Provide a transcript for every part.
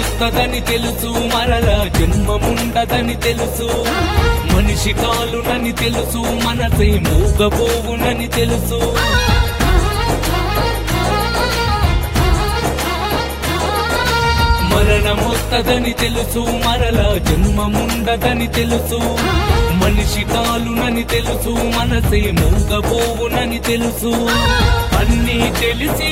మరణమొస్తదని తెలుసు మరలా జన్మముండదని తెలుసు మనిషి కాలునని తెలుసు మనసే మూగబోవునని తెలుసు మరణమొస్తదని తెలుసు మరలా జన్మముండదని తెలుసు మనిషి కాలునని తెలుసు మనసే మూగబోవునని తెలుసు అన్నీ తెలిసి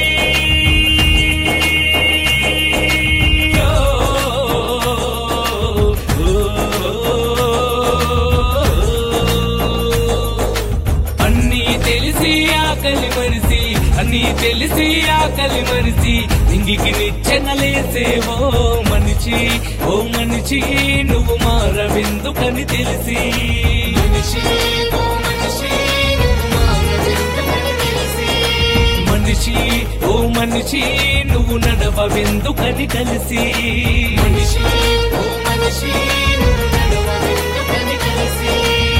అన్నీ తెలిసి ఆకలి మరిసి అన్నీ తెలిసి ఆకలి మరిసి ఇంగికి నిచ్చెనలేసేవో మనిషి ఓ మనిషి నువ్వు మారవెందుకని తెలిసి మనిషి ఓ మనిషి నువ్వు మారవెందుకని తెలిసి మనిషి ఓ మనిషి నువ్వు నడవవెందుకని కలిసి మనిషి ఓ మనిషి నువ్వు నడవవెందుకని కలిసి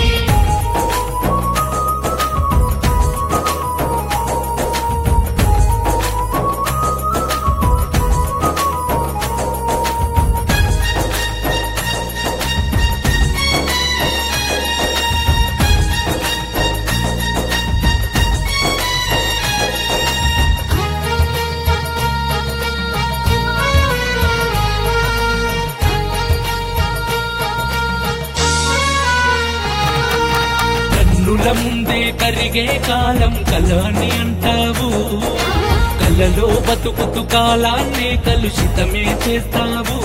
కన్నుల ముందే కరిగే కాలం కలని అంటావు కలలో బతుకుతు కాలాన్నే కలుషితమే చేస్తావు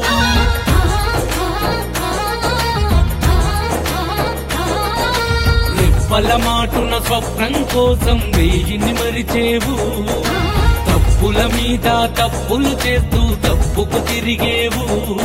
రెప్పల మాటున స్వప్నం కోసం వెయ్యిని మరిచేవు తప్పుల మీద తప్పులు చేస్తూ తప్పుకు తిరిగేవు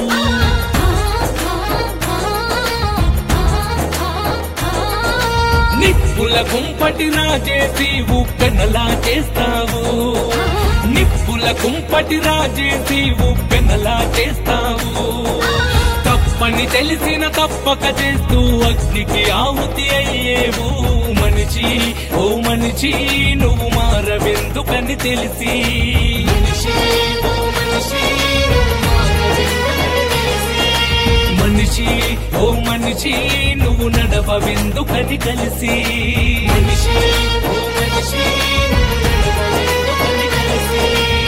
నిప్పుల కుంపటి రాజేసి ఉప్పెనలా చేస్తావు నిప్పుల కుంపటి రాజేసి ఉప్పెనలా చేస్తావు తప్పని తెలిసిన తప్పక చేస్తూ అగ్నికి ఆహుతి అయ్యేవు మనిషి ఓ మనిషి నువ్వు మారవెందుకని తెలిసి మనిషి ఓ మనిషి నువ్వు మారవెందుకని తెలిసి మనిషి ఓ మనిషి నువ్వు నడవవెందుకని కలిసి మనిషి ఓ మనిషి నువ్వు నడవవెందుకని కలిసి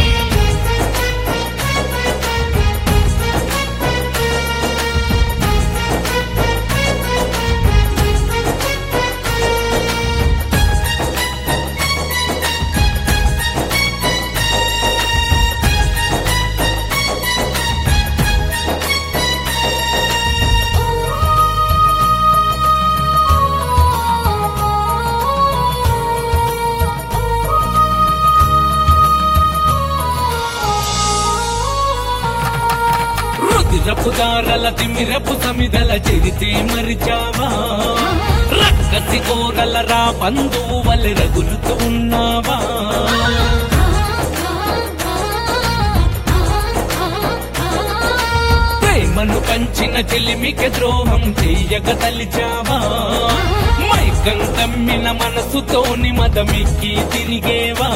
రుదిరపు దారల తిమిరపు సమిదల చెరితే మరిచావా రక్కసి కోరల రా బంధువు వలె రగులుతూ ఉన్నావా ప్రేమను పంచిన చెలిమికి ద్రోహం చెయ్యక తలిచావా మైకం కమ్మిన మనసుతోని మదమిక్కి తిరిగేవా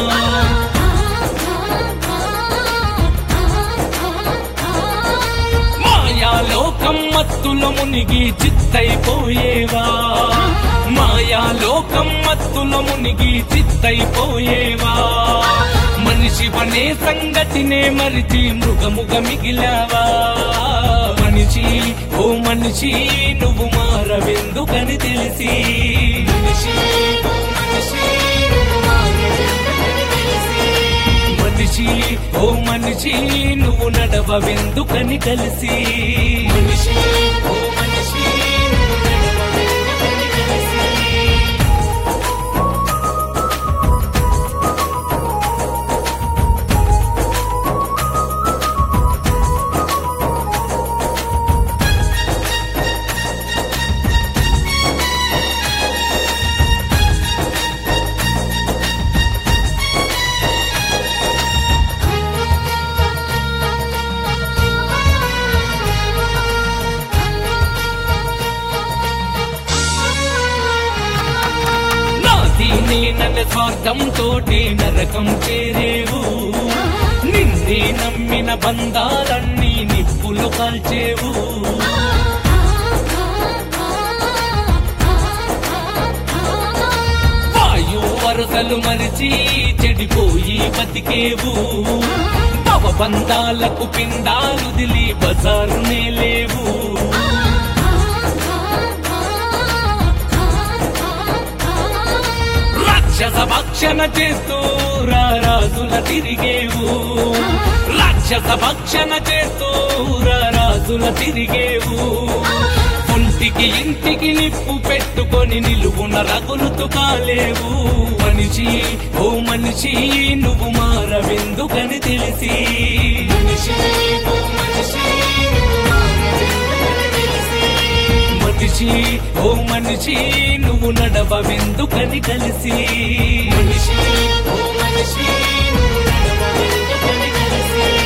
మాయాలోకం మత్తులో మునిగి చిత్తైపోయేవా మాయాలోకం మత్తులో మునిగి చిత్తైపోయేవా మనిషి పనే సంగతినే మరిచి మృగముగ మిగిలావా మనిషి ఓ మనిషి నువ్వు మారవెందుకని తెలిసి మనిషి ఓ మనిషి నువ్వు మారవెందుకని తెలిసి మనిషి ఓ మనిషి నువ్వు నడవవెందుకని కలిసి మనిషి ఓ మనిషి నువ్వు నడవవెందుకని కలిసి నాది నేనన్న స్వార్థం తోటి నరకం చేరేవు నిన్నే నమ్మిన బంధాలన్నీ నిప్పులు కాల్చేవు వాయు వరసలు మరిచి చెడిపోయి బతికేవు బంధాలకు పిండాలు దిలి బజారునే లేవు రాక్షస భక్షణ చేస్తూ రారాజుల తిరిగేవు రాక్షస భక్షణ చేస్తూ రారాజుల తిరిగేవు ఒంటికి ఇంటికి నిప్పు పెట్టుకొని నిలువున రగులుతూ కాలేవు మనిషి ఓ మనిషి నువ్వు మారవెందుకని తెలిసి మనిషి ఓ మనిషి నువ్వు మారవెందుకని తెలిసి మనిషి ఓ మనిషి నువ్వు నడవెందుకని కలిసి మనిషి ఓ మనిషి నువ్వు నడవెందుకని కలిసి